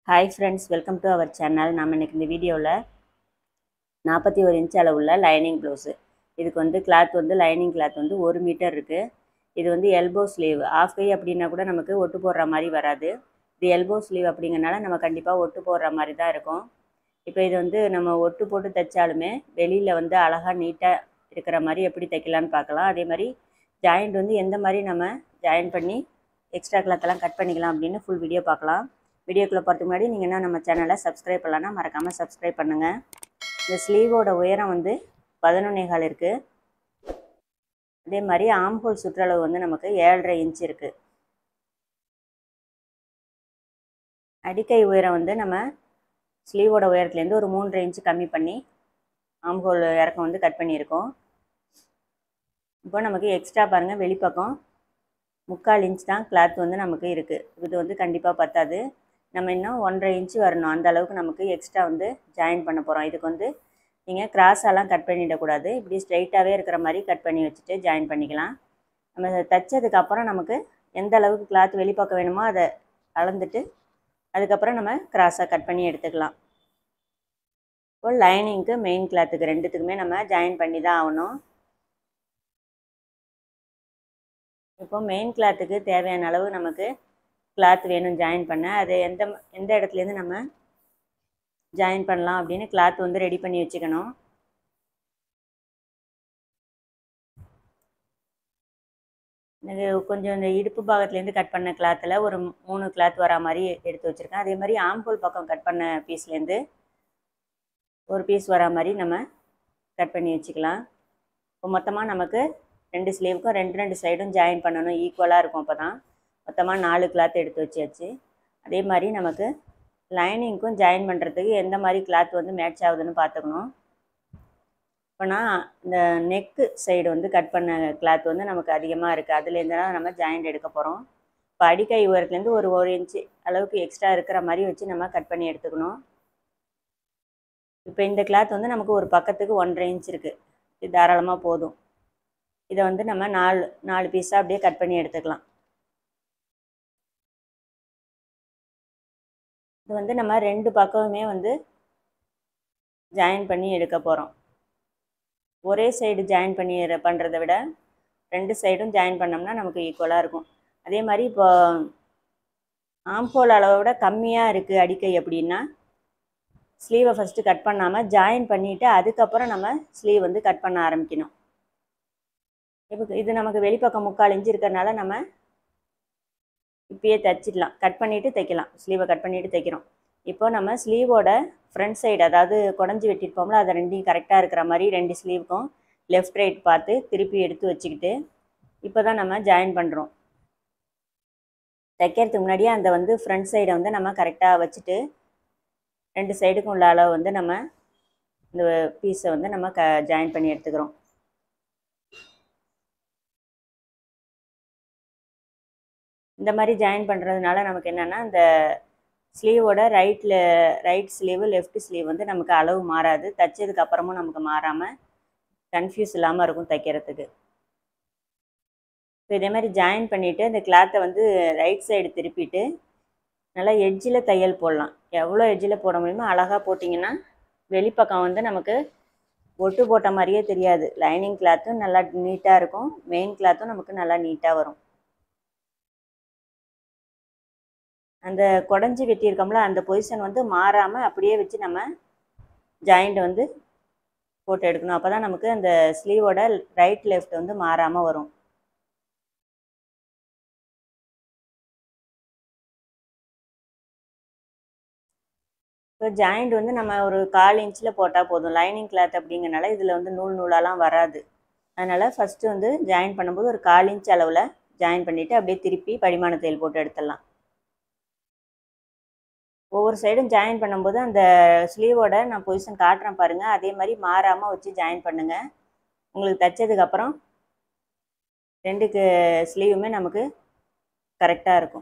hi friends welcome to our channel நம்ம இன்னைக்கு இந்த வீடியோவில் நாற்பத்தி ஒரு இன்ச் அளவுள்ள லைனிங் ப்ளவுஸு இதுக்கு வந்து கிளாத் வந்து லைனிங் கிளாத் வந்து ஒரு மீட்டர் இருக்குது இது வந்து எல்போ ஸ்லீவ் ஆஃப் கை அப்படின்னா கூட நமக்கு ஒட்டு போடுற மாதிரி வராது இது எல்போ ஸ்லீவ் அப்படிங்கறனால நம்ம கண்டிப்பாக ஒட்டு போடுற மாதிரி தான் இருக்கும் இப்போ இது வந்து நம்ம ஒட்டு போட்டு தைச்சாலுமே வெளியில் வந்து அழகாக நீட்டாக இருக்கிற மாதிரி எப்படி தைக்கலான்னு பார்க்கலாம் அதே மாதிரி ஜாயிண்ட் வந்து எந்த மாதிரி நம்ம ஜாயின் பண்ணி எக்ஸ்ட்ரா கிளாத்தெல்லாம் கட் பண்ணிக்கலாம் அப்படின்னு ஃபுல் வீடியோ பார்க்கலாம் வீடியோக்குள்ளே போகிறதுக்கு முன்னாடி நீங்கள் என்ன நம்ம சேனலை சப்ஸ்கிரைப் பண்ணலன்னா மறக்காமல் சப்ஸ்கிரைப் பண்ணுங்கள் இந்த ஸ்லீவோட உயரம் வந்து பதினொன்னே கால் இருக்குது அதே மாதிரி ஆம்ஹோல் சுற்றளவு வந்து நமக்கு ஏழரை இன்ச் இருக்குது அடிக்கை உயரம் வந்து நம்ம ஸ்லீவோட உயரத்துலேருந்து ஒரு மூன்றரை இன்ச்சு கம்மி பண்ணி ஆம்ஹோல் இறக்கம் வந்து கட் பண்ணியிருக்கோம் இப்போ நமக்கு எக்ஸ்ட்ரா பாருங்கள் வெளிப்பக்கம் முக்கால் இன்ச் தான் கிளாத் வந்து நமக்கு இருக்குது இது வந்து கண்டிப்பாக பத்தாது நம்ம இன்னும் ஒன்றரை இன்ச்சு வரணும் அந்த அளவுக்கு நமக்கு எக்ஸ்ட்ரா வந்து ஜாயின் பண்ண போகிறோம் இதுக்கு வந்து நீங்கள் கிராஸாலாம் கட் பண்ணிடக்கூடாது இப்படி ஸ்ட்ரைட்டாகவே இருக்கிற மாதிரி கட் பண்ணி வச்சுட்டு ஜாயின் பண்ணிக்கலாம் நம்ம தைச்சதுக்கப்புறம் நமக்கு எந்த அளவுக்கு கிளாத் வெளிப்பக்கம் வேணுமோ அதை அளந்துட்டு அதுக்கப்புறம் நம்ம கிராஸாக கட் பண்ணி எடுத்துக்கலாம் இப்போ லைனிங்க்கு மெயின் கிளாத்துக்கு ரெண்டுத்துக்குமே நம்ம ஜாயின் பண்ணி தான் ஆகணும் இப்போ மெயின் கிளாத்துக்கு தேவையான அளவு நமக்கு கிளாத் வேணும் ஜாயின் பண்ண அது எந்த எந்த இடத்துலேருந்து நம்ம ஜாயின் பண்ணலாம் அப்படின்னு கிளாத் வந்து ரெடி பண்ணி வச்சுக்கணும் எனக்கு கொஞ்சம் இந்த இடுப்பு பாகத்துலேருந்து கட் பண்ண கிளாத்தில் ஒரு மூணு கிளாத் வரா மாதிரி எடுத்து வச்சுருக்கேன் அதே மாதிரி ஆம்போல் பக்கம் கட் பண்ண பீஸ்லேருந்து ஒரு பீஸ் வரா மாதிரி நம்ம கட் பண்ணி வச்சுக்கலாம் இப்போ மொத்தமாக நமக்கு ரெண்டு ஸ்லீவுக்கும் ரெண்டு ரெண்டு சைடும் ஜாயின் பண்ணணும் ஈக்குவலாக இருக்கும் அப்போ தான் மொத்தமாக நாலு கிளாத் எடுத்து வச்சாச்சு அதே மாதிரி நமக்கு லைனிங்க்கும் ஜாயின் பண்ணுறதுக்கு எந்த மாதிரி கிளாத் வந்து மேட்ச் ஆகுதுன்னு பார்த்துக்கணும் இப்போ நான் இந்த நெக்கு சைடு வந்து கட் பண்ண கிளாத் வந்து நமக்கு அதிகமாக இருக்குது அதுலேருந்து தான் நம்ம ஜாயிண்ட் எடுக்க போகிறோம் இப்போ அடிக்கை உயரத்துலேருந்து ஒரு ஒரு இன்ச்சு அளவுக்கு எக்ஸ்ட்ரா இருக்கிற மாதிரி வச்சு நம்ம கட் பண்ணி எடுத்துக்கணும் இப்போ இந்த கிளாத் வந்து நமக்கு ஒரு பக்கத்துக்கு ஒன்றரை இன்ச் இருக்குது இது தாராளமாக போதும் இதை வந்து நம்ம நாலு நாலு பீஸாக அப்படியே கட் பண்ணி எடுத்துக்கலாம் இது வந்து நம்ம ரெண்டு பக்கமுமே வந்து ஜாயின் பண்ணி எடுக்க போகிறோம் ஒரே சைடு ஜாயின் பண்ணி பண்ணுறதை விட ரெண்டு சைடும் ஜாயின் பண்ணோம்னா நமக்கு ஈக்குவலாக இருக்கும் அதே மாதிரி இப்போ ஆம்போல் அளவை விட கம்மியாக இருக்குது அடிக்கை அப்படின்னா ஸ்லீவை ஃபஸ்ட்டு கட் பண்ணாமல் ஜாயின் பண்ணிவிட்டு அதுக்கப்புறம் நம்ம ஸ்லீவ் வந்து கட் பண்ண ஆரம்பிக்கணும் இப்போ இது நமக்கு வெளிப்பக்கம் முக்கால் இன்ச்சு இருக்கிறனால நம்ம இப்பயே தைச்சிடலாம் கட் பண்ணிவிட்டு தைக்கலாம் ஸ்லீவை கட் பண்ணிவிட்டு தைக்கிறோம் இப்போ நம்ம ஸ்லீவோட ஃப்ரண்ட் சைடு அதாவது குடஞ்சி வெட்டியிருப்போம்ல அதை ரெண்டையும் கரெக்டாக இருக்கிற மாதிரி ரெண்டு ஸ்லீவுக்கும் லெஃப்ட் ரைட் பார்த்து திருப்பி எடுத்து வச்சுக்கிட்டு இப்போ தான் நம்ம ஜாயின் பண்ணுறோம் தைக்கிறதுக்கு முன்னாடியே அந்த வந்து ஃப்ரண்ட் சைடை வந்து நம்ம கரெக்டாக வச்சுட்டு ரெண்டு சைடுக்கும் உள்ள அளவு வந்து நம்ம இந்த பீஸை வந்து நம்ம க ஜாயின் பண்ணி எடுத்துக்கிறோம் இந்த மாதிரி ஜாயின் பண்ணுறதுனால நமக்கு என்னென்னா இந்த ஸ்லீவோட ரைட்டில் ரைட் ஸ்லீவு லெஃப்ட் ஸ்லீவ் வந்து நமக்கு அளவு மாறாது தைச்சதுக்கு அப்புறமும் நமக்கு மாறாமல் கன்ஃபியூஸ் இல்லாமல் இருக்கும் தைக்கிறதுக்கு இப்போ இதே மாதிரி ஜாயின் பண்ணிவிட்டு அந்த கிளாத்தை வந்து ரைட் சைடு திருப்பிட்டு நல்லா எட்ஜில் தையல் போடலாம் எவ்வளோ எட்ஜில் போட முடியுமோ அழகாக போட்டிங்கன்னா வெளிப்பக்கம் வந்து நமக்கு ஒட்டு போட்ட மாதிரியே தெரியாது லைனிங் கிளாத்தும் நல்லா நீட்டாக இருக்கும் மெயின் கிளாத்தும் நமக்கு நல்லா நீட்டாக வரும் அந்த குடஞ்சி வெட்டியிருக்கோம்ல அந்த பொசிஷன் வந்து மாறாமல் அப்படியே வச்சு நம்ம ஜாயிண்ட் வந்து போட்டு எடுக்கணும் அப்போ தான் நமக்கு அந்த ஸ்லீவோட ரைட் லெஃப்ட் வந்து மாறாமல் வரும் இப்போ ஜாயிண்ட் வந்து நம்ம ஒரு கால் இன்ச்சில் போட்டால் போதும் லைனிங் கிளாத் அப்படிங்கிறனால இதில் வந்து நூல் நூலாலாம் வராது அதனால் ஃபஸ்ட்டு வந்து ஜாயின் பண்ணும்போது ஒரு கால் இன்ச் அளவில் ஜாயின் பண்ணிவிட்டு அப்படியே திருப்பி படிமான தையல் போட்டு எடுத்துடலாம் ஒவ்வொரு சைடும் ஜாயின் பண்ணும்போது அந்த ஸ்லீவோட நான் பொசிஷன் காட்டுறேன் பாருங்கள் அதே மாதிரி மாறாமல் வச்சு ஜாயின் பண்ணுங்கள் உங்களுக்கு தைச்சதுக்கப்புறம் ரெண்டுக்கு ஸ்லீவுமே நமக்கு கரெக்டாக இருக்கும்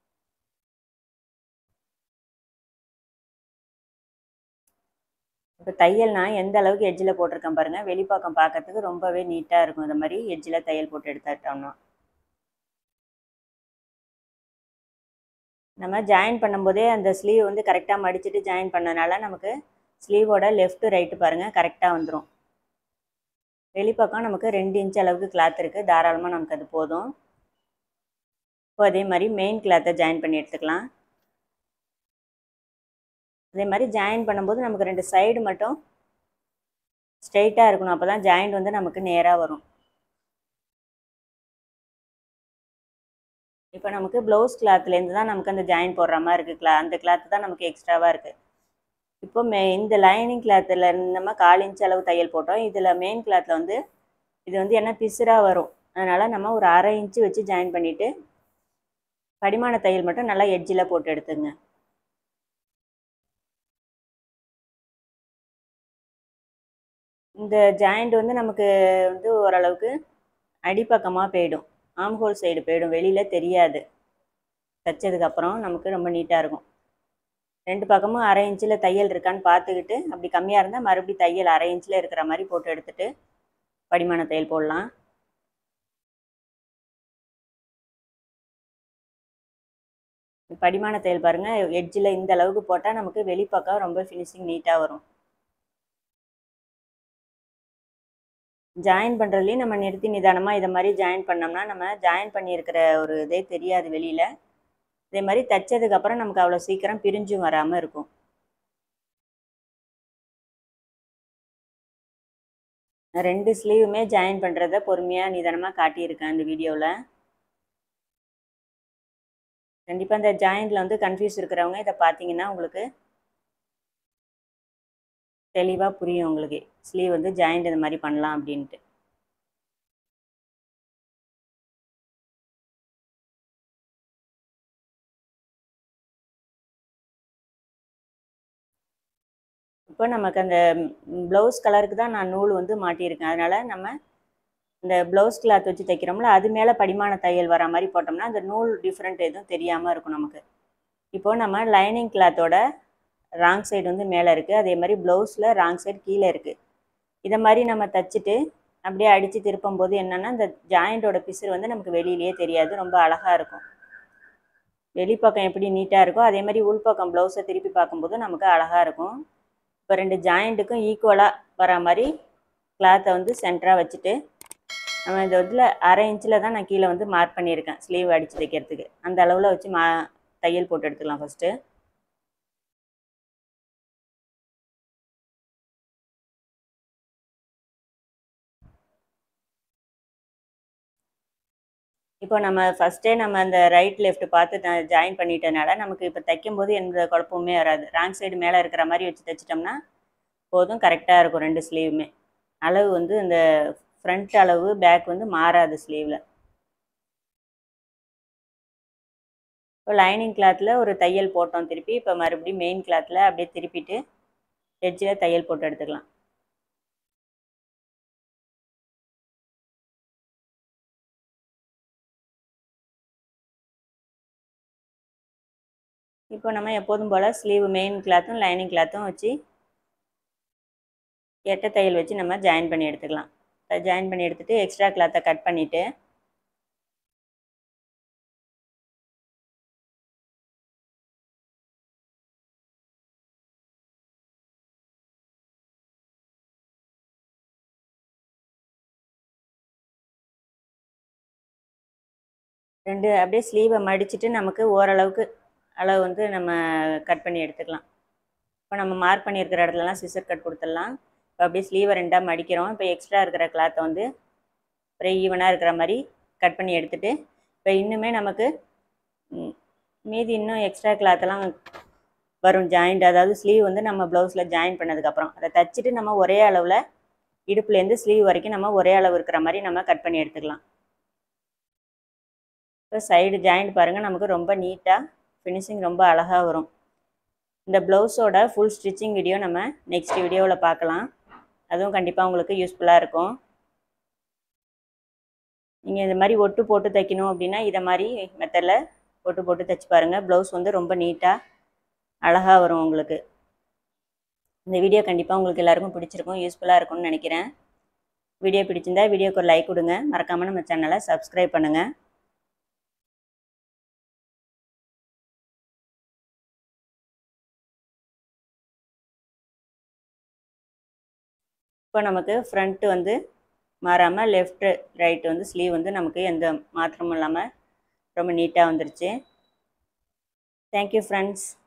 இப்போ தையல் நான் எந்த அளவுக்கு எட்ஜில் போட்டிருக்கேன் பாருங்கள் வெளிப்பாக்கம் பார்க்கறதுக்கு ரொம்பவே நீட்டாக இருக்கும் இந்த மாதிரி எட்ஜில் தையல் போட்டு எடுத்துட்டோம்னா நம்ம ஜாயின் பண்ணும்போதே அந்த ஸ்லீவ் வந்து கரெக்டாக மடிச்சுட்டு ஜாயின் பண்ணனால நமக்கு ஸ்லீவோட லெஃப்ட்டு ரைட்டு பாருங்கள் கரெக்டாக வந்துடும் வெளிப்பக்கம் நமக்கு ரெண்டு இன்ச் அளவுக்கு கிளாத் இருக்குது தாராளமாக நமக்கு அது போதும் இப்போ அதே மாதிரி மெயின் கிளாத்தை ஜாயின் பண்ணி எடுத்துக்கலாம் அதே மாதிரி ஜாயின் பண்ணும்போது நமக்கு ரெண்டு சைடு மட்டும் ஸ்ட்ரைட்டாக இருக்கணும் அப்போ தான் ஜாயிண்ட் வந்து நமக்கு நேராக வரும் இப்போ நமக்கு ப்ளவுஸ் கிளாத்லேருந்து தான் நமக்கு அந்த ஜாயின் போடுற மாதிரி இருக்குது கிளா அந்த கிளாத்து தான் நமக்கு எக்ஸ்ட்ராவாக இருக்குது இப்போ மே இந்த லைனிங் கிளாத்தில் நம்ம கால் இன்ச் அளவு தையல் போட்டோம் இதில் மெயின் கிளாத்தில் வந்து இது வந்து என்ன பிசுராக வரும் அதனால் நம்ம ஒரு அரை இன்ச்சு வச்சு ஜாயின் பண்ணிவிட்டு படிமான தையல் மட்டும் நல்லா எட்ஜில் போட்டு எடுத்துங்க இந்த ஜாயிண்ட் வந்து நமக்கு வந்து ஓரளவுக்கு அடிப்பக்கமாக போயிடும் ஆம்ஹோல் சைடு போயிடும் வெளியில் தெரியாது தைச்சதுக்கப்புறம் நமக்கு ரொம்ப நீட்டாக இருக்கும் ரெண்டு பக்கமும் அரை இன்ச்சில் தையல் இருக்கான்னு பார்த்துக்கிட்டு அப்படி கம்மியாக இருந்தால் மறுபடியும் தையல் அரை இன்ச்சில் இருக்கிற மாதிரி போட்டு எடுத்துகிட்டு படிமான தையல் போடலாம் படிமான தையல் பாருங்கள் எட்ஜில் இந்த அளவுக்கு போட்டால் நமக்கு வெளிப்பக்கம் ரொம்ப ஃபினிஷிங் நீட்டாக வரும் ஜாயின் பண்ணுறதுலேயும் நம்ம நிறுத்தி நிதானமாக இதை மாதிரி ஜாயின் பண்ணோம்னா நம்ம ஜாயின் பண்ணியிருக்கிற ஒரு இதே தெரியாது வெளியில் இதே மாதிரி தைச்சதுக்கப்புறம் நமக்கு அவ்வளோ சீக்கிரம் பிரிஞ்சும் வராமல் இருக்கும் ரெண்டு ஸ்லீவுமே ஜாயின் பண்ணுறத பொறுமையாக நிதானமாக காட்டியிருக்கேன் இந்த வீடியோவில் கண்டிப்பாக இந்த ஜாயிண்டில் வந்து கன்ஃபியூஸ் இருக்கிறவங்க இதை பார்த்தீங்கன்னா உங்களுக்கு தெளிவாக புரியும் உங்களுக்கு ஸ்லீவ் வந்து ஜாயிண்ட் இந்த மாதிரி பண்ணலாம் அப்படின்ட்டு இப்போ நமக்கு அந்த ப்ளவுஸ் கலருக்கு தான் நான் நூல் வந்து மாட்டியிருக்கேன் அதனால் நம்ம இந்த ப்ளவுஸ் கிளாத் வச்சு தைக்கிறோம்ல அது மேலே படிமான தையல் வர மாதிரி போட்டோம்னா அந்த நூல் டிஃப்ரெண்ட் எதுவும் தெரியாமல் இருக்கும் நமக்கு இப்போது நம்ம லைனிங் கிளாத்தோட ராங் சைடு வந்து மேலே இருக்குது அதே மாதிரி ப்ளவுஸில் ராங் சைடு கீழே இருக்குது இதை மாதிரி நம்ம தைச்சிட்டு அப்படியே அடித்து திருப்பும் போது என்னென்னா இந்த ஜாயிண்டோட பிசுறு வந்து நமக்கு வெளியிலேயே தெரியாது ரொம்ப அழகாக இருக்கும் வெளிப்பக்கம் எப்படி நீட்டாக இருக்கோ அதே மாதிரி உள்பக்கம் ப்ளவுஸை திருப்பி பார்க்கும்போது நமக்கு அழகாக இருக்கும் இப்போ ரெண்டு ஜாயிண்ட்டுக்கும் ஈக்குவலாக வர மாதிரி கிளாத்தை வந்து சென்டராக வச்சுட்டு நம்ம இந்த இதில் அரை இன்ச்சில் தான் நான் கீழே வந்து மார்க் பண்ணியிருக்கேன் ஸ்லீவ் அடித்து தைக்கிறதுக்கு அந்த அளவில் வச்சு மா தையல் போட்டு எடுத்துக்கலாம் ஃபஸ்ட்டு இப்போ நம்ம ஃபஸ்ட்டே நம்ம அந்த ரைட் லெஃப்ட் பார்த்து ஜாயின் பண்ணிட்டனால நமக்கு இப்போ தைக்கும்போது எந்த குழப்பமுமே வராது ராங் சைடு மேலே இருக்கிற மாதிரி வச்சு தைச்சிட்டோம்னா போதும் கரெக்டாக இருக்கும் ரெண்டு ஸ்லீவுமே அளவு வந்து இந்த ஃப்ரண்ட் அளவு பேக் வந்து மாறாது ஸ்லீவில் இப்போ லைனிங் கிளாத்தில் ஒரு தையல் போட்டோம் திருப்பி இப்போ மறுபடியும் மெயின் கிளாத்தில் அப்படியே திருப்பிட்டு எட்ஜில் தையல் போட்டு எடுத்துக்கலாம் இப்போ நம்ம எப்போதும் போல் ஸ்லீவ் மெயின் கிளாத்தும் லைனிங் கிளாத்தும் வச்சு எட்ட தையல் வச்சு நம்ம ஜாயின் பண்ணி எடுத்துக்கலாம் ஜாயின் பண்ணி எடுத்துகிட்டு எக்ஸ்ட்ரா கிளாத்தை கட் பண்ணிவிட்டு ரெண்டு அப்படியே ஸ்லீவை மடிச்சுட்டு நமக்கு ஓரளவுக்கு அளவு வந்து நம்ம கட் பண்ணி எடுத்துக்கலாம் இப்போ நம்ம மார்க் பண்ணியிருக்கிற இடத்துலலாம் சிசர் கட் கொடுத்துடலாம் இப்போ அப்படியே ஸ்லீவை ரெண்டாக மடிக்கிறோம் இப்போ எக்ஸ்ட்ரா இருக்கிற கிளாத்தை வந்து அப்புறம் ஈவனாக இருக்கிற மாதிரி கட் பண்ணி எடுத்துகிட்டு இப்போ இன்னுமே நமக்கு மீதி இன்னும் எக்ஸ்ட்ரா கிளாத்தெல்லாம் வரும் ஜாயிண்ட் அதாவது ஸ்லீவ் வந்து நம்ம ப்ளவுஸில் ஜாயின் பண்ணதுக்கப்புறம் அதை தைச்சிட்டு நம்ம ஒரே அளவில் இடுப்புலேருந்து ஸ்லீவ் வரைக்கும் நம்ம ஒரே அளவு இருக்கிற மாதிரி நம்ம கட் பண்ணி எடுத்துக்கலாம் இப்போ சைடு ஜாயிண்ட் பாருங்கள் நமக்கு ரொம்ப நீட்டாக ஃபினிஷிங் ரொம்ப அழகாக வரும் இந்த ப்ளவுஸோட ஃபுல் ஸ்டிச்சிங் வீடியோ நம்ம நெக்ஸ்ட் வீடியோவில் பார்க்கலாம் அதுவும் கண்டிப்பாக உங்களுக்கு யூஸ்ஃபுல்லாக இருக்கும் நீங்கள் இந்த மாதிரி ஒட்டு போட்டு தைக்கணும் அப்படின்னா இதை மாதிரி மெத்தடில் ஒட்டு போட்டு தைச்சி பாருங்கள் ப்ளவுஸ் வந்து ரொம்ப நீட்டாக அழகாக வரும் உங்களுக்கு இந்த வீடியோ கண்டிப்பாக உங்களுக்கு எல்லாருக்கும் பிடிச்சிருக்கும் யூஸ்ஃபுல்லாக இருக்கும்னு நினைக்கிறேன் வீடியோ பிடிச்சிருந்தா வீடியோக்கு ஒரு லைக் கொடுங்க மறக்காமல் நம்ம சேனலை சப்ஸ்கிரைப் பண்ணுங்கள் இப்போ நமக்கு ஃப்ரண்ட்டு வந்து மாறாமல் லெஃப்ட்டு ரைட்டு வந்து ஸ்லீவ் வந்து நமக்கு எந்த மாற்றமும் இல்லாமல் ரொம்ப நீட்டாக வந்துருச்சு தேங்க்யூ ஃப்ரெண்ட்ஸ்